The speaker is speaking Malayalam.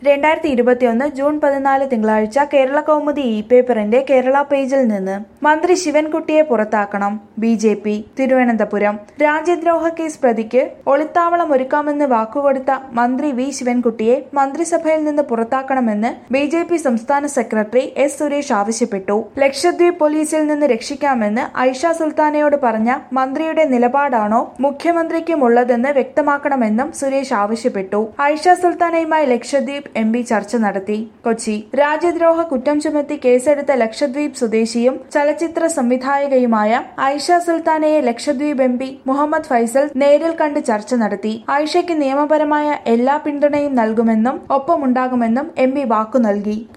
രണ്ടായിരത്തി ഇരുപത്തിയൊന്ന് ജൂൺ പതിനാല് തിങ്കളാഴ്ച കേരള കൗമുദി ഇ പേപ്പറിന്റെ കേരള പേജിൽ നിന്ന് മന്ത്രി ശിവൻകുട്ടിയെ പുറത്താക്കണം ബി ജെ പി തിരുവനന്തപുരം രാജ്യദ്രോഹ കേസ് പ്രതിക്ക് ഒളിത്താവളം ഒരുക്കാമെന്ന് വാക്കുകൊടുത്ത മന്ത്രി വി ശിവൻകുട്ടിയെ മന്ത്രിസഭയിൽ നിന്ന് പുറത്താക്കണമെന്ന് ബി ജെ പി സംസ്ഥാന സെക്രട്ടറി എസ് സുരേഷ് ആവശ്യപ്പെട്ടു ലക്ഷദ്വീപ് പോലീസിൽ നിന്ന് രക്ഷിക്കാമെന്ന് ഐഷ സുൽത്താനയോട് പറഞ്ഞ മന്ത്രിയുടെ നിലപാടാണോ മുഖ്യമന്ത്രിക്കും ഉള്ളതെന്ന് വ്യക്തമാക്കണമെന്നും സുരേഷ് ആവശ്യപ്പെട്ടു ഐഷ സുൽത്താനയുമായി ലക്ഷദ്വീപ് എം പി ചർച്ച നടത്തി കൊച്ചി രാജ്യദ്രോഹ കുറ്റം ചുമത്തി കേസെടുത്ത ലക്ഷദ്വീപ് സ്വദേശിയും ചലച്ചിത്ര സംവിധായകയുമായ ഐഷ സുൽത്താനയെ ലക്ഷദ്വീപ് എം പി മുഹമ്മദ് ഫൈസൽ നേരിൽ കണ്ട് ചർച്ച നടത്തി ഐഷയ്ക്ക് നിയമപരമായ എല്ലാ പിന്തുണയും നൽകുമെന്നും ഒപ്പമുണ്ടാകുമെന്നും എം പി വാക്കു നൽകി